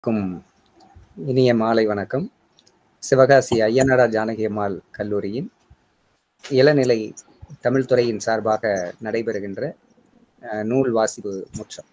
க்கும் இனிய மாலை வணக்கம் சிவகாசி ஐயனாரா ஜானகி அம்மாள் கல்லூரியின் இளநிலை தமிழ் துறையின் சார்பாக நடைபெறுகின்ற அஹ், நூல் வாசிப்பு முற்றம்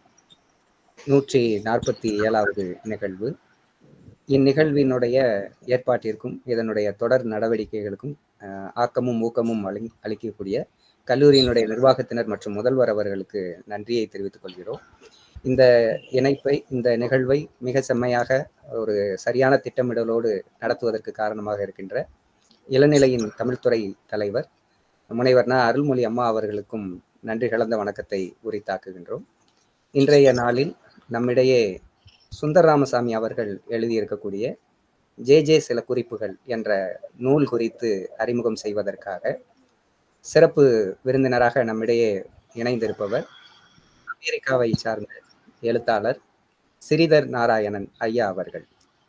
நூற்றி நாற்பத்தி ஏழாவது நிகழ்வு இந்நிகழ்வினுடைய ஏற்பாட்டிற்கும் இதனுடைய தொடர் நடவடிக்கைகளுக்கும் அஹ், ஆக்கமும் ஊக்கமும் அளி அளிக்கக்கூடிய கல்லூரியினுடைய நிர்வாகத்தினர் மற்றும் முதல்வர் அவர்களுக்கு நன்றியை தெரிவித்துக் கொள்கிறோம் இந்த இணைப்பை இந்த நிகழ்வை மிக செம்மையாக ஒரு சரியான திட்டமிடலோடு நடத்துவதற்கு காரணமாக இருக்கின்ற இளநிலையின் தமிழ்துறை தலைவர் முனைவர் ந அருள்மொழி அம்மா அவர்களுக்கும் நன்றி கலந்த வணக்கத்தை உரித்தாக்குகின்றோம் இன்றைய நாளில் நம்மிடையே சுந்தர் ராமசாமி அவர்கள் எழுதியிருக்கக்கூடிய ஜே ஜே சில குறிப்புகள் என்ற நூல் குறித்து அறிமுகம் செய்வதற்காக சிறப்பு விருந்தினராக நம்மிடையே இணைந்திருப்பவர் அமெரிக்காவை சார்ந்த எழுத்தாளர் சிறிதர் நாராயணன் ஐயா அவர்கள்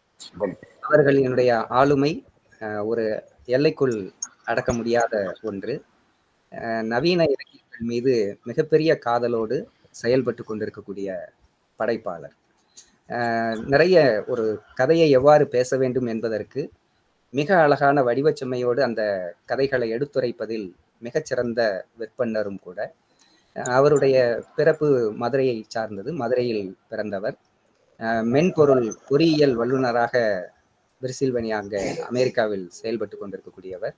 அவர்களினுடைய ஆளுமை அஹ், ஒரு எல்லைக்குள் அடக்க முடியாத ஒன்று அஹ், நவீன இலக்கியங்கள் மீது மிகப்பெரிய காதலோடு செயல்பட்டு கொண்டிருக்கக்கூடிய படைப்பாளர் அஹ், நிறைய ஒரு கதையை எவ்வாறு பேச வேண்டும் என்பதற்கு மிக அழகான வடிவச்செம்மையோடு அந்த கதைகளை எடுத்துரைப்பதில் மிகச்சிறந்த விற்பன்னரும் கூட அஹ் அவருடைய பிறப்பு மதுரையை சார்ந்தது மதுரையில் பிறந்தவர் அஹ் மென்பொருள் பொறியியல் வல்லுநராக பிரிசில்வனியா அங்க அமெரிக்காவில் செயல்பட்டு கொண்டிருக்கக்கூடியவர்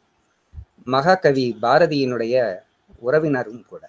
மகாகவி பாரதியினுடைய உறவினரும் கூட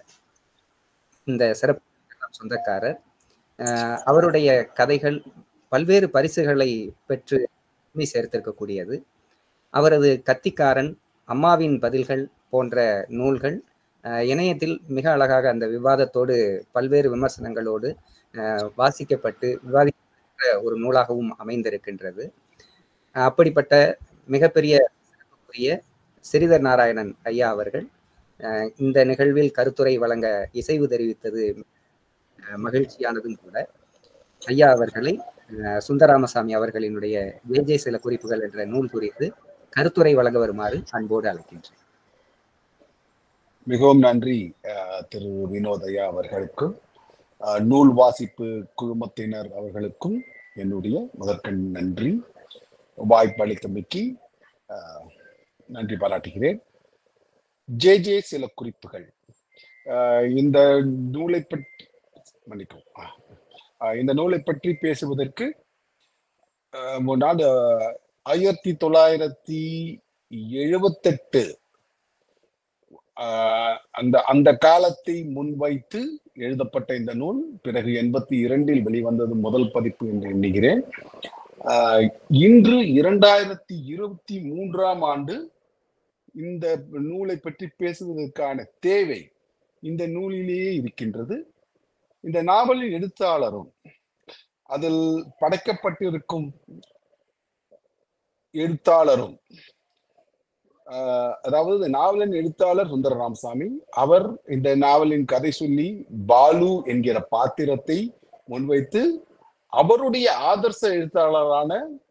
இந்த சிறப்பு சொந்தக்காரர் அஹ் அவருடைய கதைகள் பல்வேறு பரிசுகளை பெற்று பெருமை சேர்த்திருக்கக்கூடியது அவரது கத்திக்காரன் அம்மாவின் பதில்கள் போன்ற நூல்கள் அஹ் இணையத்தில் மிக அழகாக அந்த விவாதத்தோடு பல்வேறு விமர்சனங்களோடு அஹ் வாசிக்கப்பட்டு விவாதிக்கப்பட்ட ஒரு நூலாகவும் அமைந்திருக்கின்றது அஹ் அப்படிப்பட்ட மிகப்பெரிய சிறப்புக்குரிய சிறிதர் நாராயணன் ஐயா அவர்கள் அஹ் இந்த நிகழ்வில் கருத்துரை வழங்க இசைவு தெரிவித்தது அஹ் மகிழ்ச்சியானதும் கூட ஐயா அவர்களை அஹ் சுந்தராமசாமி அவர்களினுடைய ஜே சில குறிப்புகள் என்ற நூல் குறித்து கருத்துரை வழங்க வருமாறு அன்போடு அழைக்கின்றேன் மிகவும் நன்றி அஹ், திரு வினோதையா அவர்களுக்கும் அஹ், நூல் வாசிப்பு குழுமத்தினர் அவர்களுக்கும் என்னுடைய முதற்கண் நன்றி வாய்ப்பளித்தமைக்கு அஹ், நன்றி பாராட்டுகிறேன் ஜே ஜே சில குறிப்புகள் அஹ், இந்த நூலை பற்றி மன்னிக்கவும் அஹ், இந்த நூலை பற்றி பேசுவதற்கு அஹ், முன்னாடி ஆயிரத்தி தொள்ளாயிரத்தி எழுபத்தெட்டு ஆஹ் அந்த அந்த காலத்தை முன்வைத்து எழுதப்பட்ட இந்த நூல் பிறகு எண்பத்தி இரண்டில் வெளிவந்தது முதல் பதிப்பு என்று எண்ணுகிறேன் ஆஹ் இன்று இரண்டாயிரத்தி இருபத்தி மூன்றாம் ஆண்டு இந்த நூலை பற்றி பேசுவதற்கான தேவை இந்த நூலிலேயே இருக்கின்றது இந்த நாவலின் எழுத்தாளரும் அதில் படைக்கப்பட்டிருக்கும் எழுத்தாளரும் ஆஹ் அதாவது இந்த நாவலின் எழுத்தாளர் சுந்தர ராமசாமி அவர் இந்த நாவலின் கதை சொல்லி பாலு என்கிற பாத்திரத்தை முன்வைத்து அவருடைய ஆதர்ச எழுத்தாளரான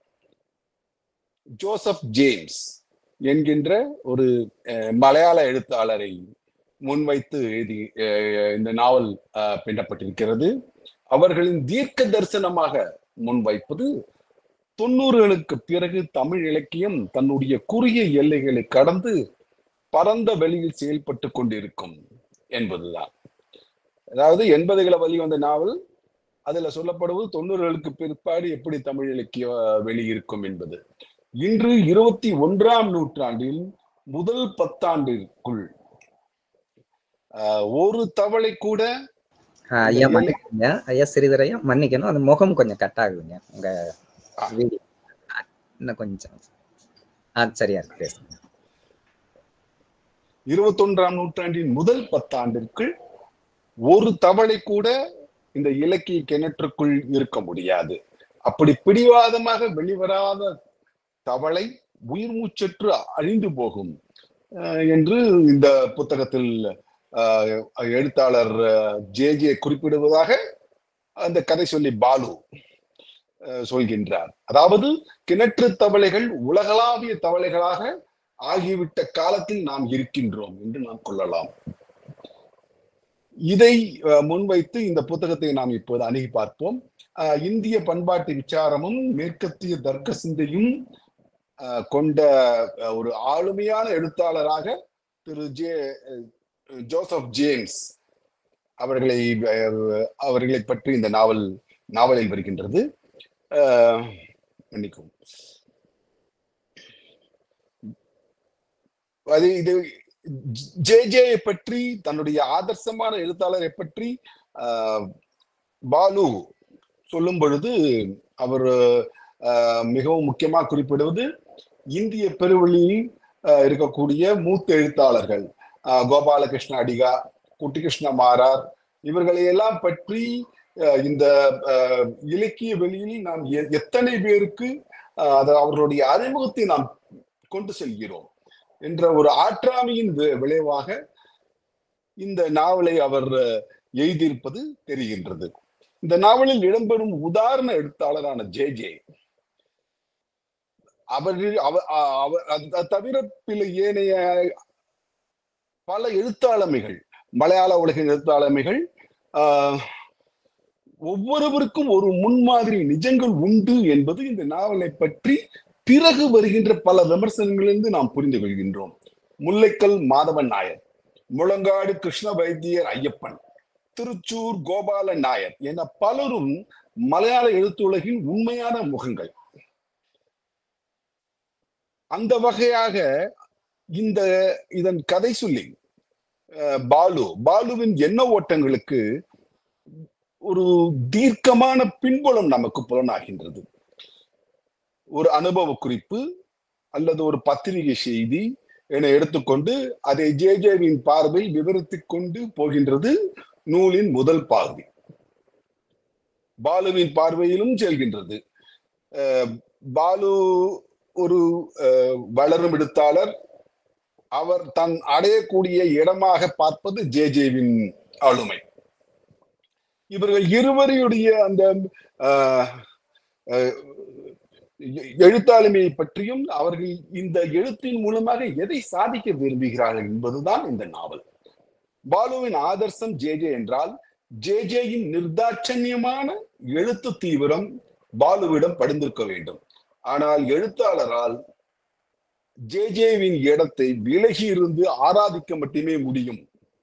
ஜோசப் ஜேம்ஸ் என்கின்ற ஒரு அஹ், மலையாள எழுத்தாளரை முன்வைத்து எழுதி அஹ், இந்த நாவல் அஹ், பின்னப்பட்டிருக்கிறது அவர்களின் தீர்க்க தரிசனமாக முன்வைப்பது தொண்ணூறுகளுக்கு பிறகு தமிழ் இலக்கியம் தன்னுடைய குறுகிய எல்லைகளை கடந்து பரந்த வெளியில் செயல்பட்டு கொண்டிருக்கும் என்பதுதான் அதாவது எண்பதுகளை வெளிவந்த நாவல் அதுல சொல்லப்படுவது தொண்ணூறுகளுக்கு பிற்பாடு எப்படி தமிழ் இலக்கிய வெளியிருக்கும் என்பது இன்று இருபத்தி ஒன்றாம் நூற்றாண்டில் முதல் பத்தாண்டிற்குள் ஆஹ், ஒரு தவளை கூட ஆஹ் ஐயா மன்னிக்கணுங்க ஐயா சிறிதர் ஐயா மன்னிக்கணும் அந்த முகம் கொஞ்சம் கட் ஆகுதுங்க உங்க வீடியோ இன்னும் கொஞ்சம் ஆ சரியா இருக்கு பேசுங்க இருபத்தொன்றாம் நூற்றாண்டின் முதல் பத்தாண்டிற்குள் ஒரு தவளை கூட இந்த இலக்கிய கிணற்றுக்குள் இருக்க முடியாது அப்படி பிடிவாதமாக வெளிவராத தவளை உயிர் மூச்சற்று அழிந்து போகும் அஹ் என்று இந்த புத்தகத்தில் அஹ், எழுத்தாளர் ஜே ஜே குறிப்பிடுவதாக அந்த கதை சொல்லி பாலு அஹ், சொல்கின்றார் அதாவது கிணற்று தவளைகள் உலகளாவிய தவளைகளாக ஆகிவிட்ட காலத்தில் நாம் இருக்கின்றோம் என்று நாம் கொள்ளலாம் இதை அஹ், முன்வைத்து இந்த புத்தகத்தை நாம் இப்போது அணுகி பார்ப்போம் அஹ், இந்திய பண்பாட்டு விசாரமும் மேற்கத்திய தர்க்க சிந்தையும் அஹ், கொண்ட அஹ், ஒரு ஆளுமையான எழுத்தாளராக திரு ஜே அஹ், ஜோசப் ஜேம்ஸ் அவர்களை அஹ், அவர்களை பற்றி இந்த நாவல் நாவலில் வருகின்றது அஹ், மன்னிக்கவும் அது இது ஜே ஜே பற்றி தன்னுடைய ஆதர்சமான எழுத்தாளரை பற்றி ஆஹ், பாலு சொல்லும் பொழுது அவர் ஆஹ், மிகவும் முக்கியமாக குறிப்பிடுவது இந்திய பெருவெளியில் ஆஹ், இருக்கக்கூடிய மூத்த எழுத்தாளர்கள் ஆஹ், கோபாலகிருஷ்ண அடிகா குட்டிகிருஷ்ண மாரார் இவர்களை எல்லாம் பற்றி ஆஹ், இந்த ஆஹ், இலக்கிய வெளியில் நாம் எ- எத்தனை பேருக்கு ஆஹ், அது அவர்களுடைய அறிமுகத்தை நாம் கொண்டு செல்கிறோம் என்ற ஒரு ஆற்றாமையின் வி- விளைவாக இந்த நாவலை அவர் அஹ், எழுதியிருப்பது தெரிகின்றது இந்த நாவலில் இடம்பெறும் உதாரண எழுத்தாளரான ஜே ஜே அவர் அவ- அ- அவ- அது அது தவிர பிற ஏனைய பல எழுத்தாளமைகள் மலையாள உலகின் எழுத்தாளமைகள் ஆஹ், ஒவ்வொருவருக்கும் ஒரு முன்மாதிரி நிஜங்கள் உண்டு என்பது இந்த நாவலை பற்றி பிறகு வருகின்ற பல விமர்சனங்களிலிருந்து நாம் புரிந்து கொள்கின்றோம் முல்லைக்கல் மாதவன் நாயர் முழங்காடு கிருஷ்ண வைத்தியர் ஐயப்பன் திருச்சூர் கோபால நாயர் என பலரும் மலையாள எழுத்துலகின் உண்மையான முகங்கள் அந்த வகையாக இந்த இதன் கதை சொல்லி அஹ், பாலு பாலுவின் எண்ண ஓட்டங்களுக்கு ஒரு தீர்க்கமான பின்புலம் நமக்கு புலனாகின்றது ஒரு அனுபவ குறிப்பு அல்லது ஒரு பத்திரிகை செய்தி என எடுத்துக்கொண்டு அதை ஜே ஜேவின் பார்வை விவரித்துக் கொண்டு போகின்றது நூலின் முதல் பார்வை பாலுவின் பார்வையிலும் செல்கின்றது அஹ் பாலு ஒரு அஹ், வளரும் எழுத்தாளர் அவர் தன் அடையக்கூடிய இடமாக பார்ப்பது ஜே ஜேவின் ஆளுமை இவர்கள் இருவரையுடைய அந்த ஆஹ், அஹ், எ- எழுத்தாளுமையை பற்றியும் அவர்கள் இந்த எழுத்தின் மூலமாக எதை சாதிக்க விரும்புகிறார்கள் என்பதுதான் இந்த நாவல் பாலுவின் ஆதர்சம் ஜே ஜே என்றால் ஜே ஜேயின் நிர்தாட்சண்யமான எழுத்து தீவிரம் பாலுவிடம் படிந்திருக்க வேண்டும் ஆனால் எழுத்தாளரால் ஜே ஜேவின் இடத்தை விலகி இருந்து ஆராதிக்க மட்டுமே முடியும்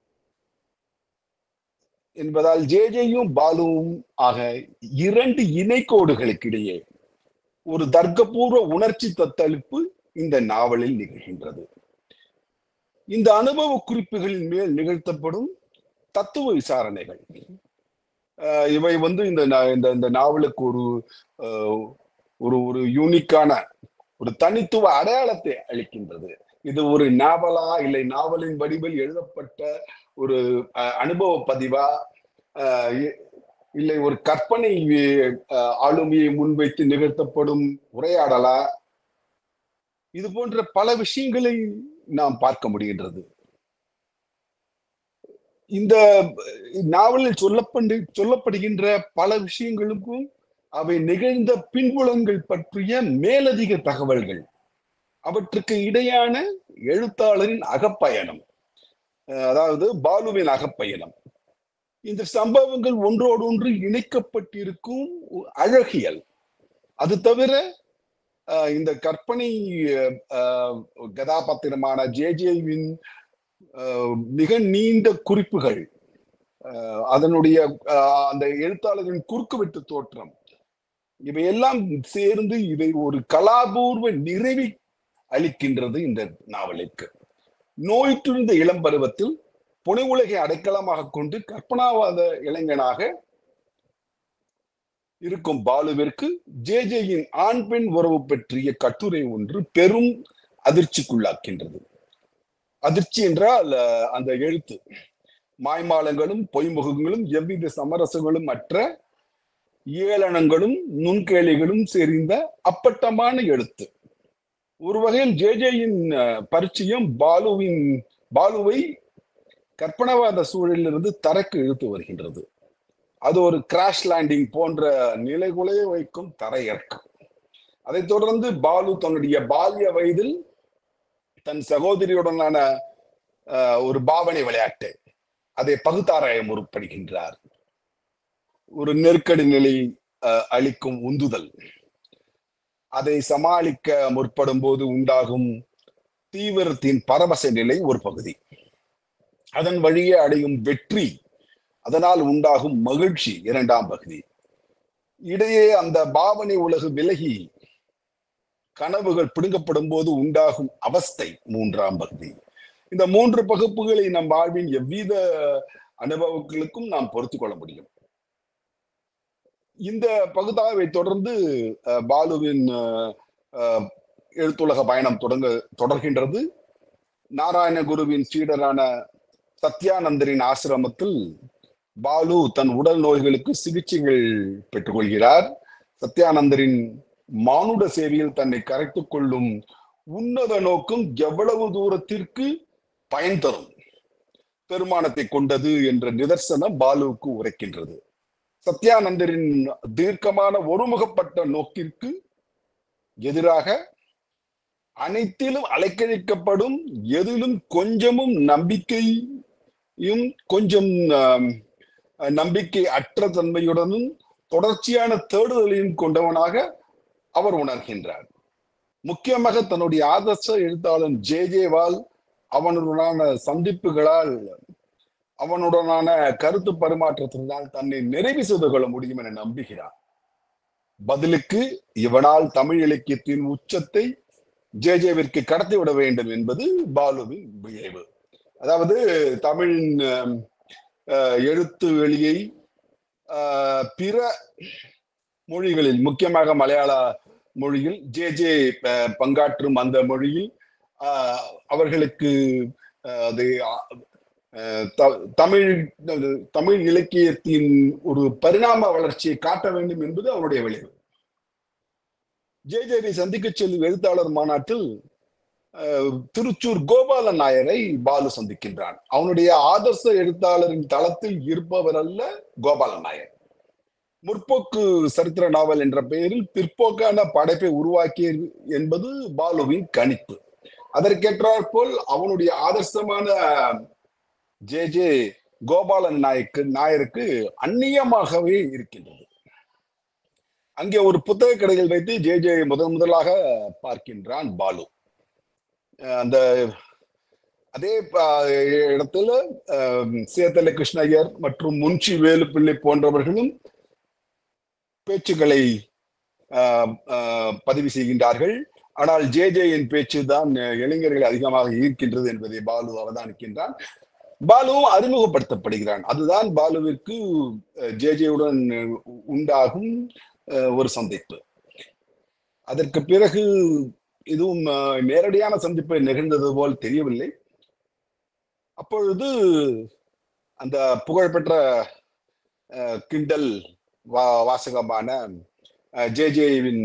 என்பதால் ஜே ஜேயும் பாலுவும் ஆக இரண்டு இணைக்கோடுகளுக்கிடையே ஒரு தர்க்கபூர்வ உணர்ச்சி தத்தளிப்பு இந்த நாவலில் நிகழ்கின்றது இந்த அனுபவ குறிப்புகளின் மேல் நிகழ்த்தப்படும் தத்துவ விசாரணைகள் அஹ் இவை வந்து இந்த நா- இந்த இந்த நாவலுக்கு ஒரு அஹ், ஒரு ஒரு யூனிக்கான ஒரு தனித்துவ அடையாளத்தை அளிக்கின்றது இது ஒரு நாவலா இல்லை நாவலின் வடிவில் எழுதப்பட்ட ஒரு அஹ், அனுபவ பதிவா அஹ், இ- இல்லை ஒரு கற்பனை அஹ், ஆளுமையை முன்வைத்து நிகழ்த்தப்படும் உரையாடலா இது போன்ற பல விஷயங்களை நாம் பார்க்க முடிகின்றது இந்த நாவலில் சொல்லப்படு சொல்லப்படுகின்ற பல விஷயங்களுக்கும் அவை நிகழ்ந்த பின்புலங்கள் பற்றிய மேலதிக தகவல்கள் அவற்றுக்கு இடையான எழுத்தாளரின் அகப்பயணம் அஹ் அதாவது பாலுவின் அகப்பயணம் இந்த சம்பவங்கள் ஒன்றோடொன்று இணைக்கப்பட்டிருக்கும் அழகியல் அது தவிர அஹ் இந்த கற்பனை அஹ், கதாபாத்திரமான ஜே ஜேவின் மிக நீண்ட குறிப்புகள் அஹ், அதனுடைய அஹ், அந்த எழுத்தாளரின் குறுக்குவெட்டு தோற்றம் இவையெல்லாம் சேர்ந்து இதை ஒரு கலாபூர்வ நிறைவி அளிக்கின்றது இந்த நாவலுக்கு நோய்ற்றுந்த இளம் பருவத்தில் புனை உலகை அடைக்கலமாக கொண்டு கற்பனாவாத இளைஞனாக இருக்கும் பாலுவிற்கு ஜே ஜேயின் ஆண் பெண் உறவு பற்றிய கட்டுரை ஒன்று பெரும் அதிர்ச்சிக்குள்ளாக்கின்றது அதிர்ச்சி என்றால் அஹ், அந்த எழுத்து மாய்மாலங்களும் பொய்முகங்களும் எவ்வித சமரசங்களும் அற்ற ஏளனங்களும் நுண்கேளிகளும் செறிந்த அப்பட்டமான எழுத்து ஒரு வகையில் ஜேஜேயின் பரிச்சயம் பாலுவின் பாலுவை கற்பனவாத சூழலிலிருந்து தரக்கு இழுத்து வருகின்றது அது ஒரு கிராஷ் லேண்டிங் போன்ற நிலைகுலைய வைக்கும் தரையிறக்கம் அதைத் தொடர்ந்து பாலு தன்னுடைய பால்ய வயதில் தன் சகோதரியுடனான அஹ், ஒரு பாவனை விளையாட்டு அதை பகுத்தாராய முற்படுகின்றார் ஒரு நெருக்கடி நிலை அஹ், அளிக்கும் உந்துதல் அதை சமாளிக்க முற்படும் போது உண்டாகும் தீவிரத்தின் பரவச நிலை ஒரு பகுதி அதன் வழியே அடையும் வெற்றி அதனால் உண்டாகும் மகிழ்ச்சி இரண்டாம் பகுதி இடையே அந்த பாவனை உலகு விலகி கனவுகள் பிடுங்கப்படும் போது உண்டாகும் அவஸ்தை மூன்றாம் பகுதி இந்த மூன்று பகுப்புகளை நம் வாழ்வின் எவ்வித அனுபவங்களுக்கும் நாம் பொறுத்து கொள்ள முடியும் இந்த பகுதாவை தொடர்ந்து அஹ், பாலுவின் அஹ், அஹ், எழுத்துலக பயணம் தொடங்க தொடர்கின்றது நாராயணகுருவின் சீடரான சத்யானந்தரின் ஆசிரமத்தில் பாலு தன் உடல் நோய்களுக்கு சிகிச்சைகள் பெற்றுக்கொள்கிறார் சத்யானந்தரின் மானுட சேவையில் தன்னை கரைத்துக் கொள்ளும் உன்னத நோக்கம் எவ்வளவு தூரத்திற்கு பயன் தரும் பெருமானத்தை கொண்டது என்ற நிதர்சனம் பாலுவுக்கு உரைக்கின்றது சத்யானந்தரின் தீர்க்கமான ஒருமுகப்பட்ட நோக்கிற்கு எதிராக அனைத்திலும் அலைக்கழிக்கப்படும் எதிலும் கொஞ்சமும் நம்பிக்கையும் கொஞ்சம் ஆம், நம்பிக்கை அற்ற தன்மையுடனும் தொடர்ச்சியான தேடுதலையும் கொண்டவனாக அவர் உணர்கின்றார் முக்கியமாக தன்னுடைய ஆதர்ச எழுத்தாளன் ஜே ஜேவால் அவனுடனான சந்திப்புகளால் அவனுடனான கருத்து பரிமாற்றத்தினால் தன்னை நிறைவு செய்து கொள்ள முடியும் என நம்புகிறார் பதிலுக்கு இவனால் தமிழ் இலக்கியத்தின் உச்சத்தை ஜே ஜேவிற்கு கடத்தி விட வேண்டும் என்பது பாலுவின் விளைவு அதாவது தமிழின் அஹ், அஹ், எழுத்து வெளியை அஹ், பிற மொழிகளில் முக்கியமாக மலையாள மொழியில் ஜே ஜே அஹ், பங்காற்றும் அந்த மொழியில் அஹ், அவர்களுக்கு அஹ், அது அஹ், த- தமிழ் தமிழ் இலக்கியத்தின் ஒரு பரிணாம வளர்ச்சியை காட்ட வேண்டும் என்பது அவருடைய விளைவு ஜே ஜேவை சந்திக்க செல்லும் எழுத்தாளர் மாநாட்டில் அஹ், திருச்சூர் கோபாலன் நாயரை பாலு சந்திக்கின்றான் அவனுடைய ஆதர்ச எழுத்தாளரின் தளத்தில் இருப்பவர் அல்ல கோபாலன் நாயர் முற்போக்கு சரித்திர நாவல் என்ற பெயரில் பிற்போக்கான படைப்பை உருவாக்கியது என்பது பாலுவின் கணிப்பு அதற்கேற்றாற்போல் அவனுடைய ஆதர்சமான ஜே ஜே கோபாலன் நாயக்கு நாயருக்கு அந்நியமாகவே இருக்கின்றது அங்கே ஒரு புத்தக கடைகள் வைத்து ஜே ஜே முதன் முதலாக பார்க்கின்றான் பாலு அஹ் அந்த அதே ப- இடத்துல அஹ், சேத்தலை கிருஷ்ணய்யர் மற்றும் முன்ஷி வேலுப்பிள்ளை போன்றவர்களும் பேச்சுக்களை ஆஹ், ஆஹ், பதிவு செய்கின்றார்கள் ஆனால் ஜே ஜேயின் பேச்சு தான் இளைஞர்களை அதிகமாக ஈர்க்கின்றது என்பதை பாலு அவதானிக்கின்றான் பாலுவும் அறிமுகப்படுத்தப்படுகிறான் அதுதான் பாலுவிற்கு ஜே ஜேயுடன் உண்டாகும் அஹ், ஒரு சந்திப்பு அதற்கு பிறகு இதுவும் அஹ், நேரடியான சந்திப்பு நிகழ்ந்தது போல் தெரியவில்லை அப்பொழுது அந்த புகழ்பெற்ற அஹ், கிண்டல் வா வாசகமான ஜே ஜேவின்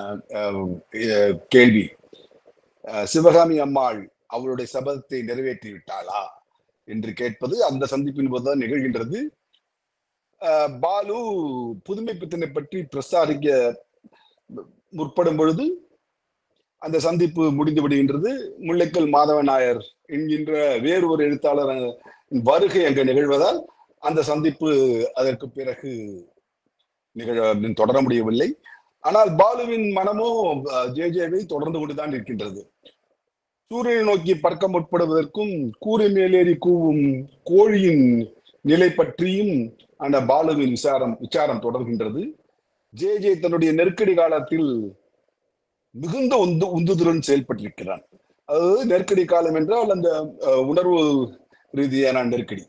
கேள்வி அஹ், சிவகாமி அம்மாள் அவளுடைய சபதத்தை நிறைவேற்றி விட்டாளா என்று கேட்பது அந்த சந்திப்பின் போதுதான் நிகழ்கின்றது அஹ், பாலு புதுமை பித்தனை பற்றி பிரசாரிக்க முற்படும் பொழுது அந்த சந்திப்பு முடிந்து விடுகின்றது முல்லைக்கல் மாதவ நாயர் என்கின்ற வேறு ஒரு எழுத்தாளர் வருகை அங்கு நிகழ்வதால் அந்த சந்திப்பு அதற்கு பிறகு நிகழ தொடர முடியவில்லை ஆனால் பாலுவின் மனமோ ஜே ஜேவை தொடர்ந்து கொண்டுதான் இருக்கின்றது சூரியனை நோக்கி பறக்க முற்படுவதற்கும் கூரை மேலேறி கூவும் கோழியின் நிலை பற்றியும் அந்த பாலுவின் விசாரம் விசாரம் தொடர்கின்றது ஜே ஜே தன்னுடைய நெருக்கடி காலத்தில் மிகுந்த உந்து உந்துதுடன் செயல்பட்டிருக்கிறான் அதாவது நெருக்கடி காலம் என்றால் அந்த அஹ், உணர்வு ரீதியான நெருக்கடி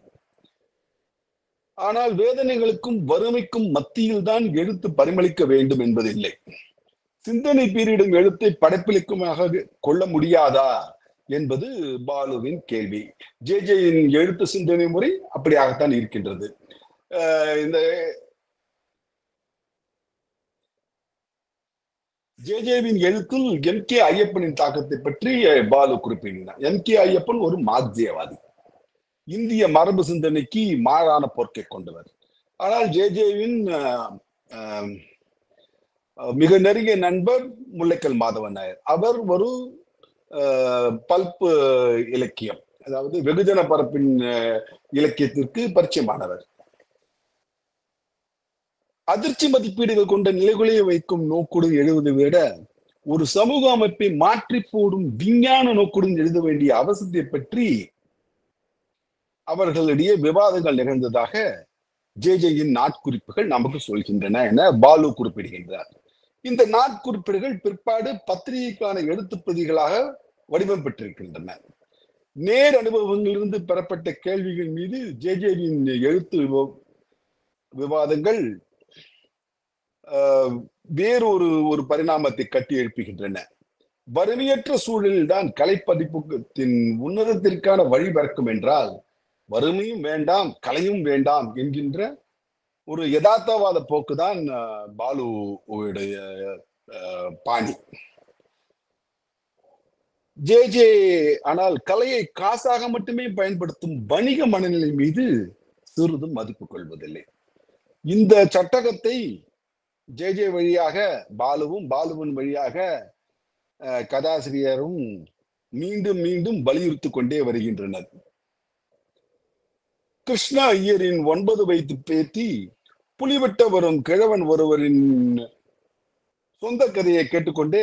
ஆனால் வேதனைகளுக்கும் வறுமைக்கும் மத்தியில் தான் எழுத்து பரிமளிக்க வேண்டும் என்பதில்லை சிந்தனை பீரிடும் எழுத்தை படைப்பிலிக்குமாக கொள்ள முடியாதா என்பது பாலுவின் கேள்வி ஜே ஜேயின் எழுத்து சிந்தனை முறை அப்படியாகத்தான் இருக்கின்றது அஹ் இந்த ஜே ஜேவின் எழுத்தில் எம் கே ஐயப்பனின் தாக்கத்தை பற்றி பாலு குறிப்பிடுகிறார் எம் கே ஐயப்பன் ஒரு மார்க்சியவாதி இந்திய மரபு சிந்தனைக்கு மாறான போக்கை கொண்டவர் ஆனால் ஜே ஜேவின் மிக நெருங்கிய நண்பர் முல்லைக்கல் மாதவன் நாயர் அவர் ஒரு பல்ப் இலக்கியம் அதாவது வெகுஜன பரப்பின் அஹ், இலக்கியத்திற்கு பரிச்சயமானவர் அதிர்ச்சி மதிப்பீடுகள் கொண்ட நிலைகுலைய வைக்கும் நோக்குடன் எழுதுவதை விட ஒரு சமூக அமைப்பை மாற்றி போடும் விஞ்ஞான நோக்குடன் எழுத வேண்டிய அவசியத்தை பற்றி அவர்களிடையே விவாதங்கள் நிகழ்ந்ததாக ஜே ஜேயின் நாட்குறிப்புகள் நமக்கு சொல்கின்றன என பாலு குறிப்பிடுகின்றார் இந்த நாட்குறிப்பீடுகள் பிற்பாடு பத்திரிகைக்கான எழுத்துப் பிரதிகளாக வடிவம் பெற்றிருக்கின்றன நேர் அனுபவங்களிலிருந்து பெறப்பட்ட கேள்விகள் மீது ஜே ஜேவின் எழுத்து விவ- விவாதங்கள் ஆஹ், வேறொரு ஒரு பரிணாமத்தை கட்டி எழுப்புகின்றன வறுமையற்ற சூழலில் தான் கலைப்பதிப்புத்தின் உன்னதத்திற்கான வழி பிறக்கும் என்றால் வறுமையும் வேண்டாம் கலையும் வேண்டாம் என்கின்ற ஒரு யதார்த்தவாத போக்குதான் ஆஹ், பாலுவுடைய ஆஹ், பாணி ஜே ஜே ஆனால் கலையை காசாக மட்டுமே பயன்படுத்தும் வணிக மனநிலை மீது சிறிதும் மதிப்பு கொள்வதில்லை இந்த சட்டகத்தை ஜே ஜே வழியாக பாலுவும் பாலுவின் வழியாக அஹ், கதாசிரியரும் மீண்டும் மீண்டும் வலியுறுத்தி கொண்டே வருகின்றனர் கிருஷ்ணா ஐயரின் ஒன்பது வயது பேத்தி புலிவெட்ட வரும் கிழவன் ஒருவரின் சொந்த கதையை கேட்டுக்கொண்டே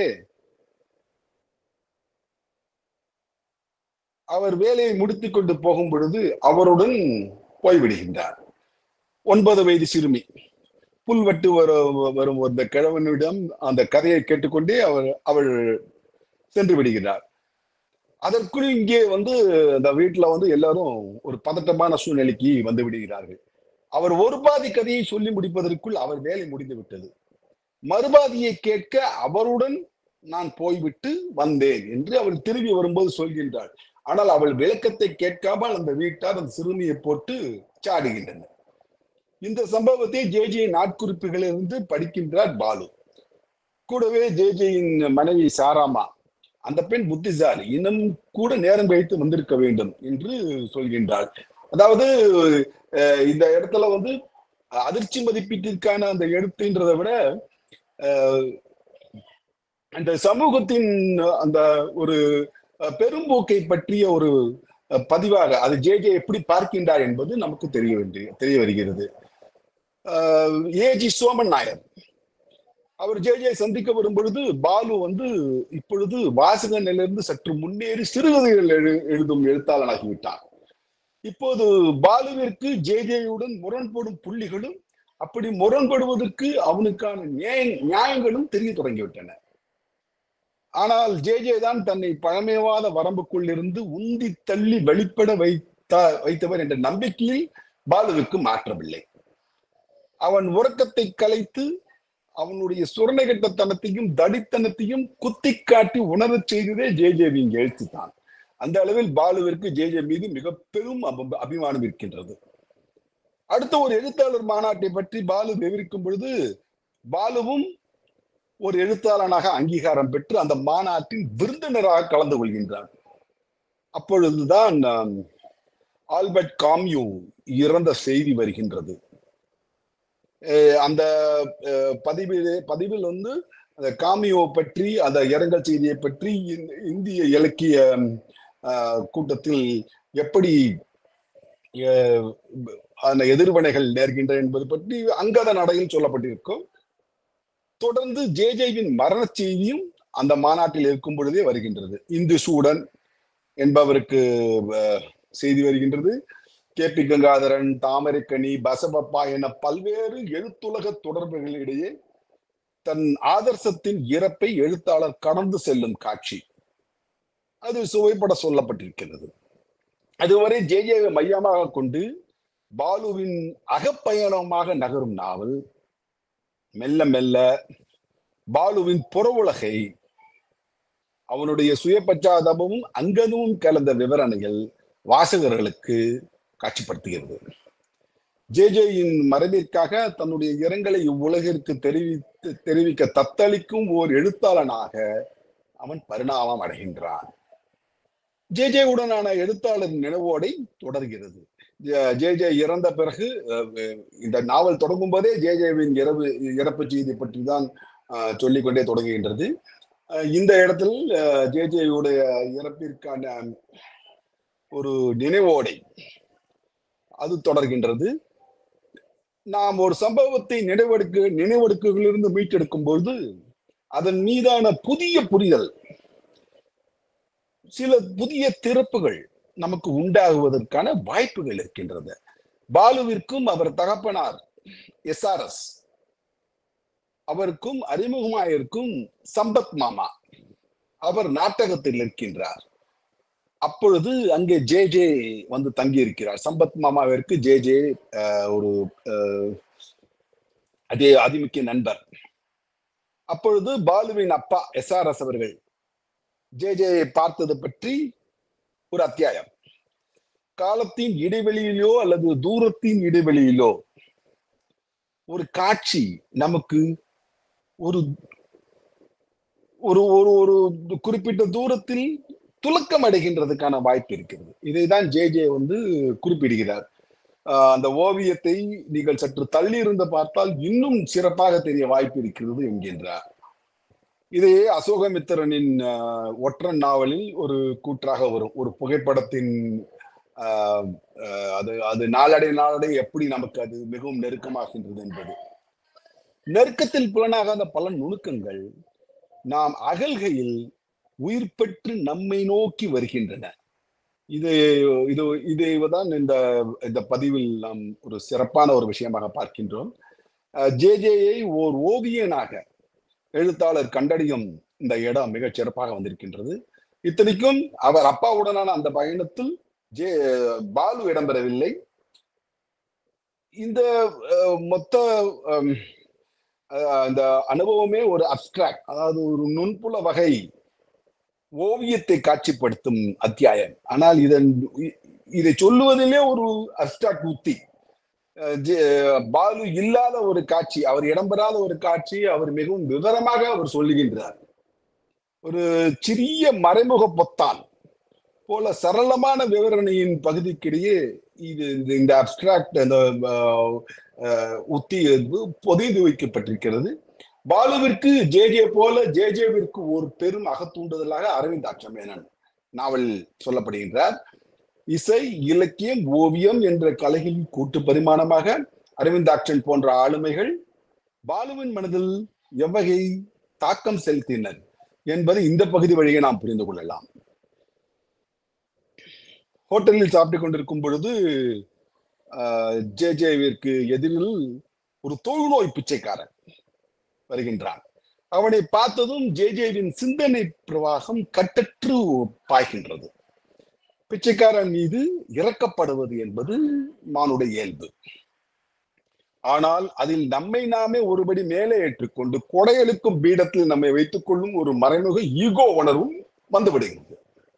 அவர் வேலையை முடித்துக் கொண்டு போகும் பொழுது அவருடன் போய்விடுகின்றார் ஒன்பது வயது சிறுமி புல்வெட்டு வர வரும் அந்த கிழவனிடம் அந்த கதையை கேட்டுக்கொண்டே அவர் அவள் சென்று விடுகிறார் அதற்குள் இங்கே வந்து அந்த வீட்டுல வந்து எல்லாரும் ஒரு பதட்டமான சூழ்நிலைக்கு வந்து விடுகிறார்கள் அவர் ஒரு பாதி கதையை சொல்லி முடிப்பதற்குள் அவர் வேலை முடிந்து விட்டது மறுபாதியை கேட்க அவருடன் நான் போய்விட்டு வந்தேன் என்று அவள் திரும்பி வரும்போது சொல்கின்றாள் ஆனால் அவள் விளக்கத்தை கேட்காமல் அந்த வீட்டார் அந்த சிறுமியை போட்டு சாடுகின்றனர் இந்த சம்பவத்தை ஜே ஜே நாட்குறிப்புகளிலிருந்து படிக்கின்றார் பாலு கூடவே ஜே ஜேயின் மனைவி சாராமா அந்த பெண் புத்திசாலி இன்னும் கூட நேரம் கழித்து வந்திருக்க வேண்டும் என்று சொல்கின்றாள் அதாவது அஹ், இந்த இடத்துல வந்து அதிர்ச்சி மதிப்பீட்டிற்கான அந்த எழுத்துன்றதை விட அஹ், அந்த சமூகத்தின் அந்த ஒரு அஹ், பெரும்போக்கை பற்றிய ஒரு அஹ், பதிவாக அது ஜே ஜே எப்படி பார்க்கின்றார் என்பது நமக்கு தெரிய வேண்டிய தெரிய வருகிறது ஏஜி சோமன் நாயர் அவர் ஜே ஜே சந்திக்க வரும் பொழுது பாலு வந்து இப்பொழுது வாசக நிலையிலிருந்து சற்று முன்னேறி சிறுகதைகள் எழு எழுதும் எழுத்தாளனாகிவிட்டார் இப்போது பாலுவிற்கு ஜே ஜேயுடன் முரண்படும் புள்ளிகளும் அப்படி முரண்படுவதற்கு அவனுக்கான நியாய நியாயங்களும் தெரிய தொடங்கிவிட்டன ஆனால் ஜே ஜே தான் தன்னை பழமைவாத வரம்புக்குள் இருந்து உந்தி தள்ளி வெளிப்பட வைத்தா வைத்தவர் என்ற நம்பிக்கையில் பாலுவுக்கு மாற்றமில்லை அவன் உறக்கத்தை கலைத்து அவனுடைய சுரணைகட்டத்தனத்தையும் தடித்தனத்தையும் குத்தி காட்டி உணரச் செய்ததே ஜே ஜேவின் எழுத்து தான் அந்த அளவில் பாலுவிற்கு ஜே ஜே மீது மிக பெரும் அப- அபிமானம் இருக்கின்றது அடுத்த ஒரு எழுத்தாளர் மாநாட்டை பற்றி பாலு விவரிக்கும் பொழுது பாலுவும் ஒரு எழுத்தாளனாக அங்கீகாரம் பெற்று அந்த மாநாட்டின் விருந்தினராக கலந்து கொள்கின்றார் அப்பொழுதுதான் ஆம், ஆல்பர்ட் காம்யூ இறந்த செய்தி வருகின்றது அஹ் அந்த அஹ், பதிவிலே பதிவில் வந்து அந்த காமியோ பற்றி அந்த இரங்கல் செய்தியை பற்றி இந்த- இந்திய இலக்கிய அஹ், கூட்டத்தில் எப்படி அஹ், அந்த எதிர்வினைகள் நேர்கின்றன என்பது பற்றி அங்கத நடையில் சொல்லப்பட்டிருக்கும் தொடர்ந்து ஜே ஜேவின் மரண செய்தியும் அந்த மாநாட்டில் இருக்கும் பொழுதே வருகின்றது இந்து சூடன் என்பவருக்கு அஹ், செய்தி வருகின்றது கே பி கங்காதரன் தாமரைக்கனி பசபப்பா என பல்வேறு எழுத்துலக தொடர்புகளிடையே தன் ஆதர்சத்தின் இறப்பை எழுத்தாளர் கடந்து செல்லும் காட்சி அது சுவைப்பட சொல்லப்பட்டிருக்கிறது அதுவரை ஜே ஜேவை மையமாக கொண்டு பாலுவின் அகப்பயணமாக நகரும் நாவல் மெல்ல மெல்ல பாலுவின் புற உலகை அவனுடைய சுய பச்சாதாபமும் அங்கமும் கலந்த விவரணைகள் வாசகர்களுக்கு காட்சிப்படுத்துகிறது ஜே ஜேயின் மறைவிற்காக தன்னுடைய இரங்கலை இவ்வுலகிற்கு தெரிவித்து தெரிவிக்க தத்தளிக்கும் ஓர் எழுத்தாளனாக அவன் பரிணாமம் அடைகின்றான் ஜே ஜே உடனான எழுத்தாளர் நினைவோடை தொடர்கிறது ஜே- ஜே ஜே இறந்த பிறகு அஹ், அஹ், இந்த நாவல் தொடங்கும் போதே ஜே ஜேவின் இறப்பு இறப்பு செய்தி பற்றி தான் அஹ், சொல்லிக்கொண்டே தொடங்குகின்றது அஹ், இந்த இடத்தில் அஹ், ஜே ஜேயுடைய இறப்பிற்கான ஒரு நினைவோடை அது தொடர்கின்றது நாம் ஒரு சம்பவத்தை நினைவெடுக்க நினைவெடுக்கையிலிருந்து மீட்டெடுக்கும் பொழுது அதன் மீதான புதிய புரிதல் சில புதிய திறப்புகள் நமக்கு உண்டாகுவதற்கான வாய்ப்புகள் இருக்கின்றது பாலுவிற்கும் அவர் தகப்பனார் எஸ்ஆர்எஸ் அவருக்கும் அறிமுகமாயிருக்கும் சம்பத் மாமா அவர் நாட்டகத்தில் இருக்கின்றார் அப்பொழுது அங்கே ஜே ஜே வந்து தங்கி இருக்கிறார் சம்பத் மாமாவிற்கு ஜே ஜே ஒரு அஹ், அதே அதிமுக்கிய நண்பர் அப்பொழுது பாலுவின் அப்பா எஸ்ஆர்எஸ் அவர்கள் ஜே ஜே பார்த்தது பற்றி ஒரு அத்தியாயம் காலத்தின் இடைவெளியிலோ அல்லது தூரத்தின் இடைவெளியிலோ ஒரு காட்சி நமக்கு ஒரு ஒரு ஒரு ஒரு குறிப்பிட்ட தூரத்தில் துலக்கம் அடைகின்றதுக்கான வாய்ப்பு இருக்கிறது இதைதான் ஜே ஜே வந்து குறிப்பிடுகிறார் ஆஹ் அந்த ஓவியத்தை நீங்கள் சற்று தள்ளி இருந்து பார்த்தால் இன்னும் சிறப்பாக தெரிய வாய்ப்பு இருக்கிறது என்கின்றார் இதையே அசோகமித்திரனின் ஆஹ், ஒற்றன் நாவலில் ஒரு கூற்றாக வரும் ஒரு புகைப்படத்தின் ஆஹ், ஆஹ், அது அது நாளடை நாளடை எப்படி நமக்கு அது மிகவும் நெருக்கமாகின்றது என்பது நெருக்கத்தில் புலனாகாத பல நுணுக்கங்கள் நாம் அகல்கையில் உயிர் பெற்று நம்மை நோக்கி வருகின்றன இது இது இதைதான் இந்த இந்த பதிவில் நாம் ஒரு சிறப்பான ஒரு விஷயமாக பார்க்கின்றோம் ஜே ஜேயை ஓர் ஓவியனாக எழுத்தாளர் கண்டறியும் இந்த இடம் மிகச் சிறப்பாக வந்திருக்கின்றது இத்தனைக்கும் அவர் அப்பாவுடனான அந்த பயணத்தில் ஜே பாலு இடம்பெறவில்லை இந்த அஹ், மொத்த அம், அஹ், அந்த அனுபவமே ஒரு அப்டிராக்ட் அதாவது ஒரு நுண்புல வகை ஓவியத்தை காட்சிப்படுத்தும் அத்தியாயம் ஆனால் இதன் இ- இதை சொல்லுவதிலே ஒரு அப்டிராக்ட் உத்தி அஹ் ஜெ- பாலு இல்லாத ஒரு காட்சி அவர் இடம்பெறாத ஒரு காட்சி அவர் மிகவும் விவரமாக அவர் சொல்லுகின்றார் ஒரு சிறிய மறைமுக பொத்தான் போல சரளமான விவரணையின் பகுதிக்கிடையே இது இந்த- இந்த அப்டிராக்ட் அந்த அஹ், அஹ், உத்தி வந்து பொதிந்து வைக்கப்பட்டிருக்கிறது பாலுவிற்கு ஜே ஜே போல ஜே ஜேவிற்கு ஒரு பெரும் அகத்தூண்டுதலாக அரவிந்த் அச்சமேனன் நாவல் சொல்லப்படுகின்றார் இசை இலக்கியம் ஓவியம் என்ற கலைகளின் கூட்டு பரிமாணமாக அரவிந்தாட்சன் போன்ற ஆளுமைகள் பாலுவின் மனதில் எவ்வகை தாக்கம் செலுத்தினர் என்பதை இந்த பகுதி வழியே நாம் புரிந்து கொள்ளலாம் ஹோட்டலில் சாப்பிட்டுக் கொண்டிருக்கும் பொழுது ஜே ஜேவிற்கு எதிரில் ஒரு தொழுநோய் பிச்சைக்காரன் வருகின்றான் அவனை பார்த்ததும் ஜே ஜேவின் சிந்தனை பிரவாகம் கட்டற்று பாய்கின்றது பிச்சைக்காரன் மீது இறக்கப்படுவது என்பது மானுடைய இயல்பு ஆனால் அதில் நம்மை நாமே ஒருபடி மேலே ஏற்றுக்கொண்டு கொடையெழுக்கும் பீடத்தில் நம்மை வைத்துக் கொள்ளும் ஒரு மறைமுக ஈகோ உணர்வும் வந்துவிடுகிறது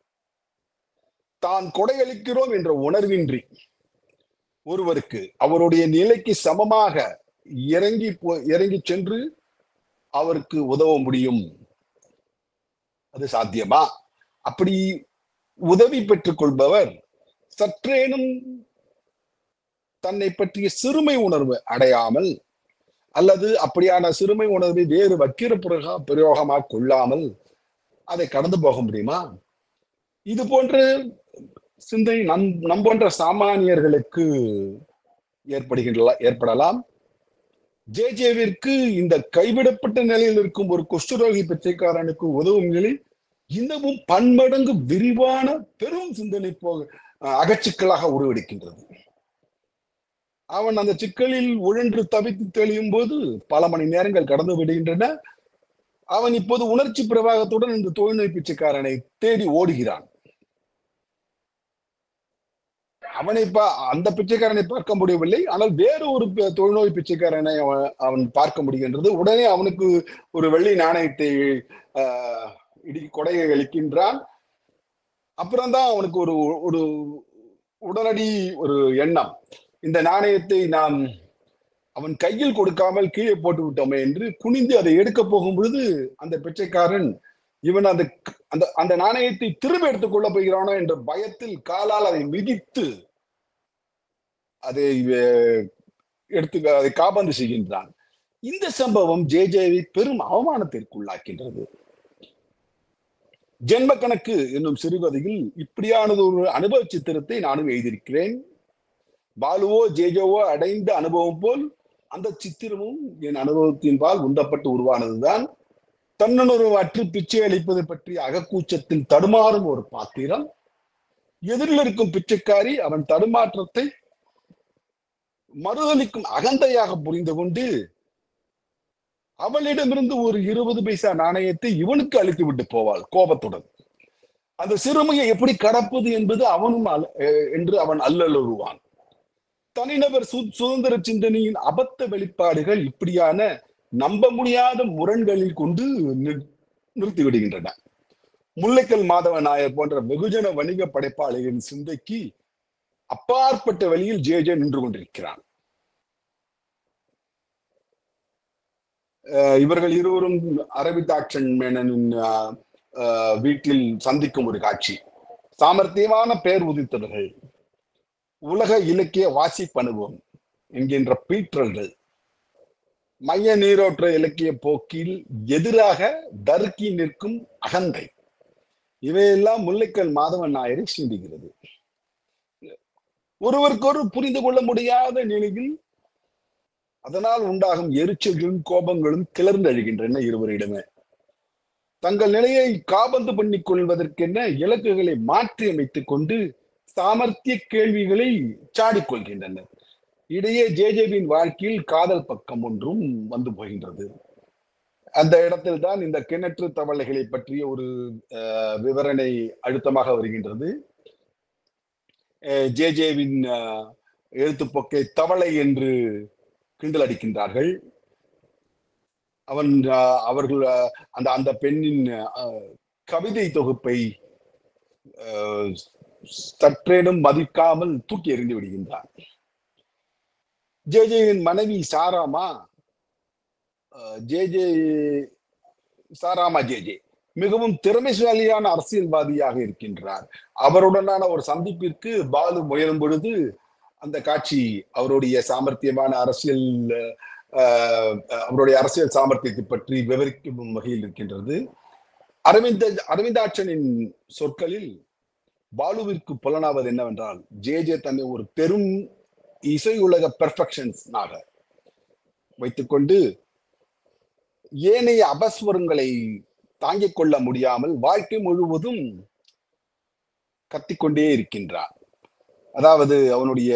தான் கொடையளிக்கிறோம் என்ற உணர்வின்றி ஒருவருக்கு அவருடைய நிலைக்கு சமமாக இறங்கி போ- இறங்கி சென்று அவருக்கு உதவ முடியும் அது சாத்தியமா அப்படி உதவி பெற்றுக் கொள்பவர் சற்றேனும் தன்னை பற்றிய சிறுமை உணர்வு அடையாமல் அல்லது அப்படியான சிறுமை உணர்வை வேறு வக்கிர பிரகா பிரயோகமாக கொள்ளாமல் அதை கடந்து போக முடியுமா இது போன்ற சிந்தனை நம் நம் போன்ற சாமானியர்களுக்கு ஏற்படுகின்ற ஏற்படலாம் ஜே ஜேவிற்கு இந்த கைவிடப்பட்ட நிலையில் இருக்கும் ஒரு குஷ்டரோகி பிச்சைக்காரனுக்கு உதவும் நிலையில் இன்னமும் பன்மடங்கு விரிவான பெரும் சிந்தனை போக அகச்சிக்கலாக உருவெடுக்கின்றது அவன் அந்த சிக்கலில் உழன்று தவித்து தெளியும் போது பல மணி நேரங்கள் கடந்து விடுகின்றன அவன் இப்போது உணர்ச்சி பிரவாகத்துடன் இந்த தொழில்நோய் பிச்சைக்காரனை தேடி ஓடுகிறான் அவனை பா அந்த பிச்சைக்காரனை பார்க்க முடியவில்லை ஆனால் வேறு ஒரு பி- தொழுநோய் பிச்சைக்காரனை அவன் அவன் பார்க்க முடிகின்றது உடனே அவனுக்கு ஒரு வெள்ளி நாணயத்தை ஆஹ், இடி கொடையை அளிக்கின்றான் அப்புறம்தான் அவனுக்கு ஒரு ஒரு உடனடி ஒரு எண்ணம் இந்த நாணயத்தை நாம் அவன் கையில் கொடுக்காமல் கீழே போட்டு விட்டோமே என்று குனிந்து அதை எடுக்க போகும் பொழுது அந்த பிச்சைக்காரன் இவன் அந்த அந்த அந்த நாணயத்தை திரும்ப எடுத்துக்கொள்ள போகிறானோ என்ற பயத்தில் காலால் அதை மிதித்து அதை அஹ், எடுத்து அதை காபந்து செய்கின்றான் இந்த சம்பவம் ஜே ஜேவை பெரும் அவமானத்திற்கு உள்ளாக்கின்றது ஜென்ம கணக்கு என்னும் சிறுகதையில் இப்படியானது ஒரு அனுபவ சித்திரத்தை நானும் எழுதியிருக்கிறேன் பாலுவோ ஜேஜோவோ அடைந்த அனுபவம் போல் அந்த சித்திரமும் என் அனுபவத்தின்பால் உந்தப்பட்டு உருவானதுதான் தன்னுணர்வு அற்று பிச்சை அளிப்பது பற்றி அகக்கூச்சத்தில் தடுமாறும் ஒரு பாத்திரம் எதிரில் இருக்கும் பிச்சைக்காரி அவன் தடுமாற்றத்தை மறுதளிக்கும் அகந்தையாக புரிந்து கொண்டு அவளிடமிருந்து ஒரு இருபது பைசா நாணயத்தை இவனுக்கு அளித்து விட்டு போவாள் கோபத்துடன் அந்த சிறுமையை எப்படி கடப்பது என்பது அவனும் அல- அஹ் என்று அவன் அல்லலுருவான் தனிநபர் சு சுதந்திர சிந்தனையின் அபத்த வெளிப்பாடுகள் இப்படியான நம்ப முடியாத முரண்களில் கொண்டு நிறு- நிறுத்தி விடுகின்றன முல்லைக்கல் மாதவ நாயர் போன்ற வெகுஜன வணிக படைப்பாளிகளின் சிந்தைக்கு அப்பாற்பட்ட வழியில் ஜே ஜே நின்று கொண்டிருக்கிறான் அஹ் இவர்கள் இருவரும் அரவிந்தாட்சன் மேனனின் அஹ், அஹ், வீட்டில் சந்திக்கும் ஒரு காட்சி சாமர்த்தியமான பேர் உதித்தவர்கள் உலக இலக்கிய வாசிப்பனுபவம் என்கின்ற பீற்றல்கள் மைய நீரோற்ற இலக்கிய போக்கில் எதிராக தருக்கி நிற்கும் அகந்தை இவையெல்லாம் முல்லைக்கல் மாதவன் நாயரை சிந்திக்கிறது ஒருவருக்கொரு புரிந்து கொள்ள முடியாத நிலையில் அதனால் உண்டாகும் எரிச்சல்களும் கோபங்களும் கிளர்ந்தழுகின்றன இருவரிடமே தங்கள் நிலையை காபந்து பண்ணிக் கொள்வதற்கென இலக்குகளை மாற்றி அமைத்துக் கொண்டு சாமர்த்திய கேள்விகளை சாடிக் கொள்கின்றனர் இடையே ஜேஜேவின் வாழ்க்கையில் காதல் பக்கம் ஒன்றும் வந்து போகின்றது அந்த இடத்தில் தான் இந்த கிணற்று தவளைகளை பற்றிய ஒரு அஹ், விவரணை அழுத்தமாக வருகின்றது அஹ், ஜேஜேவின் அஹ், எழுத்துப்போக்கை தவளை என்று கிண்டல் அடிக்கின்றார்கள் அவன் அஹ், அவர்கள் அஹ், அந்த அந்த பெண்ணின் அஹ், கவிதை தொகுப்பை அஹ், சற்றேனும் மதிக்காமல் தூக்கி எறிந்து விடுகின்றார் ஜே ஜேயின் மனைவி Saramma J J Saramma J J மிகவும் திறமைசாலியான அரசியல்வாதியாக இருக்கின்றார் அவருடனான ஒரு சந்திப்பிற்கு பாலு முயலும் பொழுது அந்த காட்சி அவருடைய சாமர்த்தியமான அரசியல் அஹ், அவருடைய அரசியல் சாமர்த்தியத்தை பற்றி விவரிக்கும் வகையில் இருக்கின்றது அரவிந்த அரவிந்தாட்சனின் சொற்களில் பாலுவிற்கு புலனாவது என்னவென்றால் ஜே ஜே தன்னை ஒரு பெரும் இசை உலக பெர்ஃபெக்ஷன்ஸ்னாக வைத்துக்கொண்டு ஏனைய அபஸ்வரங்களை தாங்கிக் கொள்ள முடியாமல் வாழ்க்கை முழுவதும் கத்திக்கொண்டே இருக்கின்றான் அதாவது அவனுடைய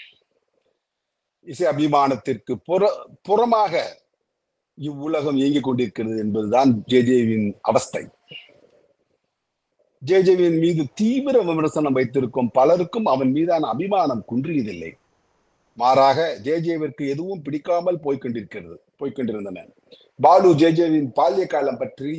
இசை அபிமானத்திற்கு புற புறமாக இவ்வுலகம் இயங்கிக் கொண்டிருக்கிறது என்பதுதான் ஜேஜேவின் அவஸ்தை ஜேஜேவின் மீது தீவிர விமர்சனம் வைத்திருக்கும் பலருக்கும் அவன் மீதான அபிமானம் குன்றியதில்லை மாறாக ஜேஜேவிற்கு எதுவும் பிடிக்காமல் போய்க்கொண்டிருக்கிறது போய்க்கொண்டிருந்தன பாலு ஜேஜேவின் பால்ய காலம் பற்றி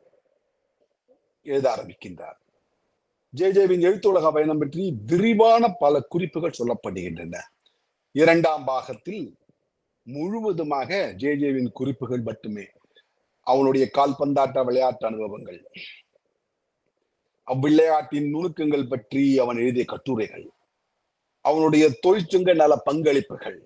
எழுத ஆரம்பிக்கின்றார் ஜேஜேவின் எழுத்துலக பயணம் பற்றி விரிவான பல குறிப்புகள் சொல்லப்படுகின்றன இரண்டாம் பாகத்தில் முழுவதுமாக ஜேஜேவின் குறிப்புகள் மட்டுமே அவனுடைய கால்பந்தாட்ட விளையாட்டு அனுபவங்கள் அவ்விளையாட்டின் நுணுக்கங்கள் பற்றி அவன் எழுதிய கட்டுரைகள் அவனுடைய தொழிற்சங்க நல பங்களிப்புகள்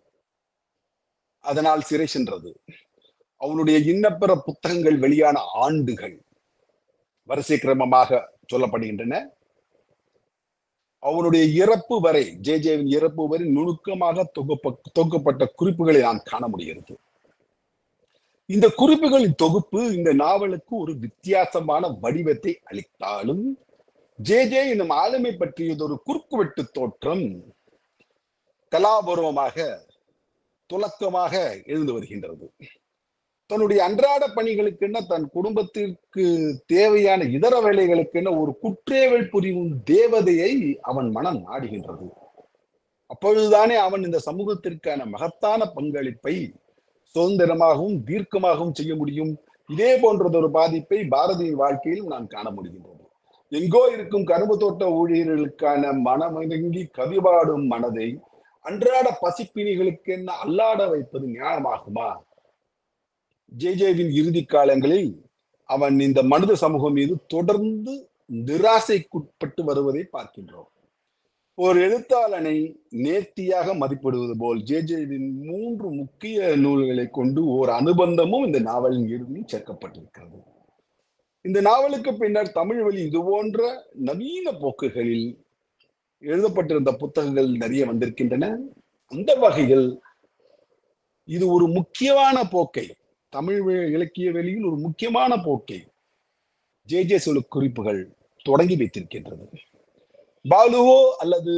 அதனால் சிறை சென்றது அவனுடைய இன்னப்பிற புத்தகங்கள் வெளியான ஆண்டுகள் வரிசை கிரமமாக சொல்லப்படுகின்றன அவனுடைய இறப்பு வரை ஜே ஜேவின் இறப்பு வரை நுணுக்கமாக தொகுப்ப தொகுக்கப்பட்ட குறிப்புகளை நாம் காண முடிகிறது இந்த குறிப்புகளின் தொகுப்பு இந்த நாவலுக்கு ஒரு வித்தியாசமான வடிவத்தை அளித்தாலும் ஜே ஜே என்னும் ஆளுமை பற்றியதொரு குறுக்குவெட்டு தோற்றம் கலாபூர்வமாக துலக்கமாக எழுந்து வருகின்றது தன்னுடைய அன்றாட பணிகளுக்கென்ன தன் குடும்பத்திற்கு தேவையான இதர வேலைகளுக்கென்ன ஒரு குற்றேவல் புரியும் தேவதையை அவன் மனம் நாடுகின்றது அப்பொழுதுதானே அவன் இந்த சமூகத்திற்கான மகத்தான பங்களிப்பை சுதந்திரமாகவும் தீர்க்கமாகவும் செய்ய முடியும் இதே போன்றதொரு பாதிப்பை பாரதியின் வாழ்க்கையில் நாம் காண முடிகின்றது எங்கோ இருக்கும் கரும்பு தோட்ட ஊழியர்களுக்கான மனமிறங்கி கவிபாடும் மனதை அன்றாட பசிப்பிணிகளுக்கு என்ன அல்லாட வைப்பது நியாயமாகுமா ஜேஜேவின் இறுதி காலங்களில் அவன் இந்த மனித சமூகம் மீது தொடர்ந்து நிராசைக்குட்பட்டு வருவதை பார்க்கின்றோம் ஒரு எழுத்தாளனை நேர்த்தியாக மதிப்பிடுவது போல் ஜேஜேவின் மூன்று முக்கிய நூல்களை கொண்டு ஓர் அனுபந்தமும் இந்த நாவலின் இறுதியில் சேர்க்கப்பட்டிருக்கிறது இந்த நாவலுக்கு பின்னர் தமிழ் வழி இது போன்ற நவீன போக்குகளில் எழுதப்பட்டிருந்த புத்தகங்கள் நிறைய வந்திருக்கின்றன அந்த வகையில் இது ஒரு முக்கியமான போக்கை தமிழ் வே- இலக்கிய வெளியில் ஒரு முக்கியமான போக்கை ஜே ஜே சொல்லு குறிப்புகள் தொடங்கி வைத்திருக்கின்றது பாலுவோ அல்லது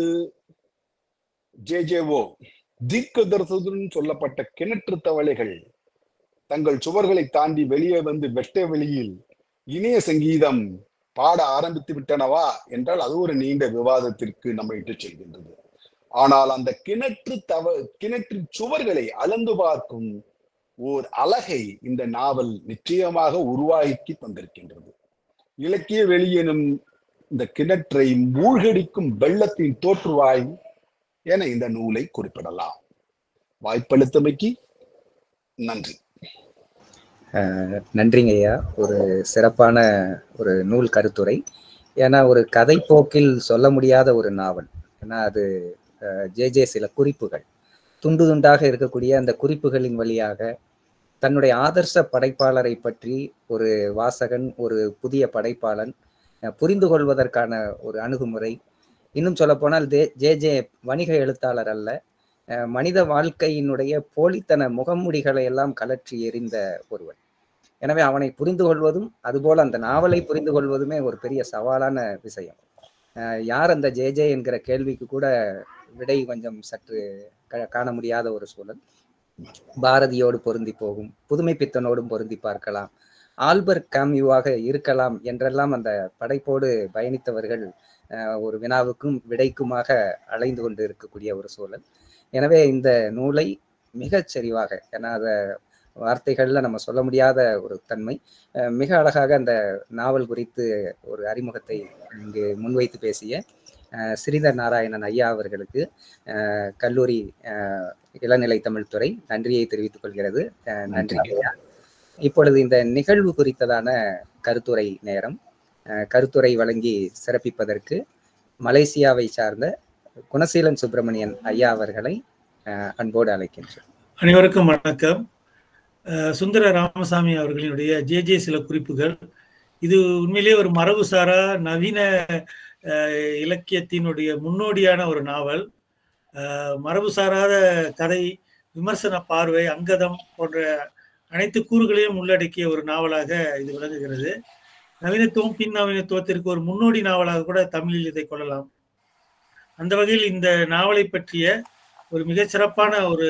ஜே ஜேவோ தீர்க்கதரிசனம் சொல்லப்பட்ட கிணற்று தவளைகள் தங்கள் சுவர்களை தாண்டி வெளியே வந்து வெட்ட வெளியில் இணைய சங்கீதம் பாட ஆரம்பித்து விட்டனவா என்றால் அது ஒரு நீண்ட விவாதத்திற்கு நம்ம இட்டுச் செல்கின்றது ஆனால் அந்த கிணற்று தவ கிணற்று சுவர்களை அளந்து பார்க்கும் ஓர் அழகை இந்த நாவல் நிச்சயமாக உருவாக்கி தந்திருக்கின்றது இலக்கிய வெளியெனும் இந்த கிணற்றை மூழ்கடிக்கும் வெள்ளத்தின் தோற்றுவாய் என இந்த நூலை குறிப்பிடலாம் வாய்ப்பளித்தமைக்கு நன்றி அஹ் நன்றிங்க ஐயா ஒரு சிறப்பான ஒரு நூல் கருத்துரை ஏன்னா ஒரு கதை போக்கில் சொல்ல முடியாத ஒரு நாவல் ஏன்னா அது ஜே ஜே சில குறிப்புகள் துண்டு துண்டாக இருக்கக்கூடிய அந்த குறிப்புகளின் வழியாக தன்னுடைய ஆதர்ச படைப்பாளரை பற்றி ஒரு வாசகன் ஒரு புதிய படைப்பாளன் அஹ் புரிந்து கொள்வதற்கான ஒரு அணுகுமுறை இன்னும் சொல்லப்போனால் ஜே ஜே ஜே வணிக எழுத்தாளர் அல்ல அஹ் மனித வாழ்க்கையினுடைய போலித்தன முகமூடிகளை எல்லாம் கலற்றி எறிந்த ஒருவன் எனவே அவனை புரிந்து கொள்வதும் அதுபோல அந்த நாவலை புரிந்து கொள்வதுமே ஒரு பெரிய சவாலான விஷயம் அஹ் யார் அந்த ஜே ஜே என்கிற கேள்விக்கு கூட விடை கொஞ்சம் சற்று க- காண முடியாத ஒரு சூழல் பாரதியோடு பொருந்தி போகும் புதுமை பித்தனோடும் பொருந்தி பார்க்கலாம் ஆல்பர்ட் காமியூவாக இருக்கலாம் என்றெல்லாம் அந்த படைப்போடு பயணித்தவர்கள் அஹ், ஒரு வினாவுக்கும் விடைக்குமாக அலைந்து கொண்டு இருக்கக்கூடிய ஒரு சூழல் எனவே இந்த நூலை மிகச் சரிவாக ஏன்னா அதை வார்த்தைகள்ல நம்ம சொல்ல முடியாத ஒரு தன்மை அஹ், மிக அழகாக அந்த நாவல் குறித்து ஒரு அறிமுகத்தை இங்கு முன்வைத்து பேசிய அஹ், ஸ்ரீதர் நாராயணன் ஐயா அவர்களுக்கு அஹ், கல்லூரி அஹ், இளநிலை தமிழ்துறை நன்றியை தெரிவித்துக் கொள்கிறது அஹ், நன்றி ஐயா இப்பொழுது இந்த நிகழ்வு குறித்ததான கருத்துரை நேரம் அஹ், கருத்துரை வழங்கி சிறப்பிப்பதற்கு மலேசியாவை சார்ந்த குணசீலன் சுப்பிரமணியன் ஐயா அவர்களை அஹ், அன்போடு அழைக்கின்றேன் அனைவருக்கும் வணக்கம் அஹ் சுந்தர ராமசாமி அவர்களினுடைய ஜே ஜே சில குறிப்புகள் இது உண்மையிலேயே ஒரு மரபுசாரா நவீன அஹ், இலக்கியத்தினுடைய முன்னோடியான ஒரு நாவல் அஹ், மரபுசாராத கதை விமர்சன பார்வை அங்கதம் போன்ற அனைத்து கூறுகளையும் உள்ளடக்கிய ஒரு நாவலாக இது விளங்குகிறது நவீனத்துவம் பின் நவீனத்துவத்திற்கு ஒரு முன்னோடி நாவலாக கூட தமிழில் இதை கொள்ளலாம் அந்த வகையில் இந்த நாவலை பற்றிய ஒரு மிகச் சிறப்பான ஒரு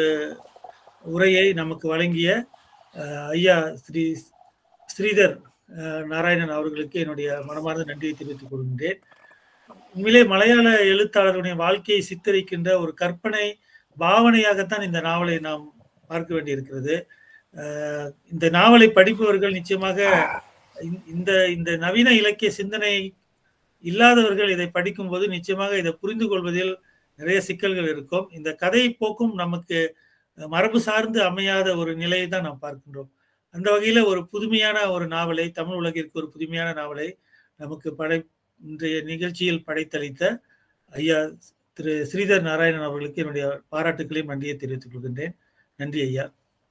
உரையை நமக்கு வழங்கிய அஹ், ஐயா ஸ்ரீ ஸ்ரீதர் அஹ், நாராயணன் அவர்களுக்கு என்னுடைய மனமார்ந்த நன்றியை தெரிவித்துக் கொள்கின்றேன் உண்மையிலே மலையாள எழுத்தாளருடைய வாழ்க்கையை சித்தரிக்கின்ற ஒரு கற்பனை பாவனையாகத்தான் இந்த நாவலை நாம் பார்க்க வேண்டியிருக்கிறது அஹ், இந்த நாவலை படிப்பவர்கள் நிச்சயமாக இந்த- இந்த இந்த நவீன இலக்கிய சிந்தனை இல்லாதவர்கள் இதை படிக்கும்போது நிச்சயமாக இதை புரிந்து கொள்வதில் நிறைய சிக்கல்கள் இருக்கும் இந்த கதை போக்கும் நமக்கு மரபு சார்ந்து அமையாத ஒரு நிலையை தான் நாம் பார்க்கின்றோம் அந்த வகையில ஒரு புதுமையான ஒரு நாவலை தமிழ் உலகிற்கு ஒரு புதுமையான நாவலை நமக்கு படை இன்றைய நிகழ்ச்சியில் படைத்தளித்த ஐயா திரு ஸ்ரீதர் நாராயணன் அவர்களுக்கு என்னுடைய பாராட்டுக்களையும் நன்றியை தெரிவித்துக் கொள்கின்றேன் நன்றி ஐயா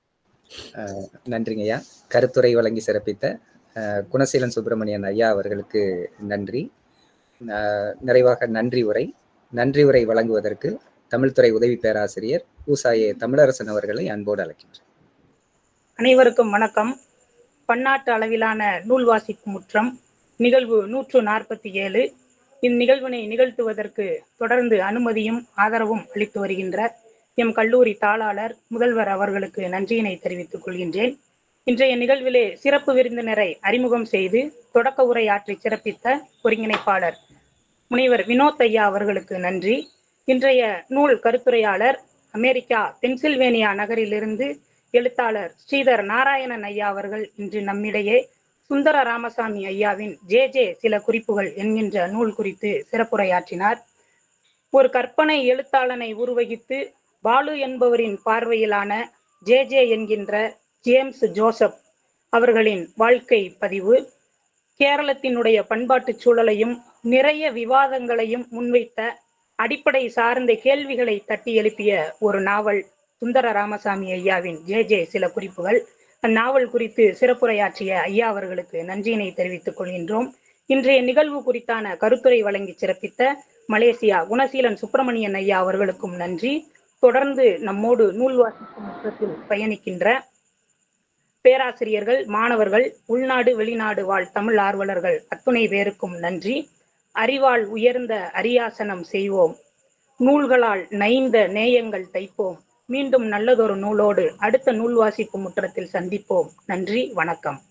நன்றிங்க ஐயா கருத்துரை வழங்கி சிறப்பித்த அஹ், குணசீலன் சுப்பிரமணியன் ஐயா அவர்களுக்கு நன்றி அஹ், நிறைவாக நன்றி உரை நன்றி உரை வழங்குவதற்கு தமிழ்துறை உதவி பேராசிரியர் பூசாயே தமிழரசன் அவர்களை அன்போடு அழைக்கின்றேன் அனைவருக்கும் வணக்கம் பன்னாட்டு அளவிலான நூல் வாசிப்பு முற்றம் நிகழ்வு நூற்று நாற்பத்தி ஏழு இந்நிகழ்வினை நிகழ்த்துவதற்கு தொடர்ந்து அனுமதியும் ஆதரவும் அளித்து வருகின்ற எம் கல்லூரி தாளாளர் முதல்வர் அவர்களுக்கு நன்றியினை தெரிவித்துக் கொள்கின்றேன் இன்றைய நிகழ்விலே சிறப்பு விருந்தினரை அறிமுகம் செய்து தொடக்க உரை ஆற்றி சிறப்பித்த ஒருங்கிணைப்பாளர் முனைவர் வினோத் ஐயா அவர்களுக்கு நன்றி இன்றைய நூல் கருத்துரையாளர் அமெரிக்கா பென்சில்வேனியா நகரிலிருந்து எழுத்தாளர் ஸ்ரீதர் நாராயணன் ஐயா அவர்கள் இன்று நம்மிடையே சுந்தர ராமசாமி ஐயாவின் ஜே ஜே சில குறிப்புகள் என்கின்ற நூல் குறித்து சிறப்புரையாற்றினார் ஒரு கற்பனை எழுத்தாளனை உருவகித்து பாலு என்பவரின் பார்வையிலான ஜே ஜே என்கின்ற ஜேம்ஸ் ஜோசப் அவர்களின் வாழ்க்கை பதிவு கேரளத்தினுடைய பண்பாட்டு சூழலையும் நிறைய விவாதங்களையும் முன்வைத்த அடிப்படை சார்ந்த கேள்விகளை தட்டி எழுப்பிய ஒரு நாவல் சுந்தர ராமசாமி ஐயாவின் ஜே ஜே சில குறிப்புகள் அந்நாவல் குறித்து சிறப்புரையாற்றிய ஐயா அவர்களுக்கு நன்றியினை தெரிவித்துக் கொள்கின்றோம் இன்றைய நிகழ்வு குறித்தான கருத்துரை வழங்கி சிறப்பித்த மலேசியா குணசீலன் சுப்பிரமணியன் ஐயா அவர்களுக்கும் நன்றி தொடர்ந்து நம்மோடு நூல் வாசிக்கும் முற்றத்தில் பயணிக்கின்ற பேராசிரியர்கள் மாணவர்கள் உள்நாடு வெளிநாடு வாழ் தமிழ் ஆர்வலர்கள் அத்துணை பேருக்கும் நன்றி அறிவால் உயர்ந்த அரியாசனம் செய்வோம் நூல்களால் நைந்த நேயங்கள் தைப்போம் மீண்டும் நல்லதொரு நூலோடு அடுத்த நூல் வாசிப்பு முற்றத்தில் சந்திப்போம் நன்றி வணக்கம்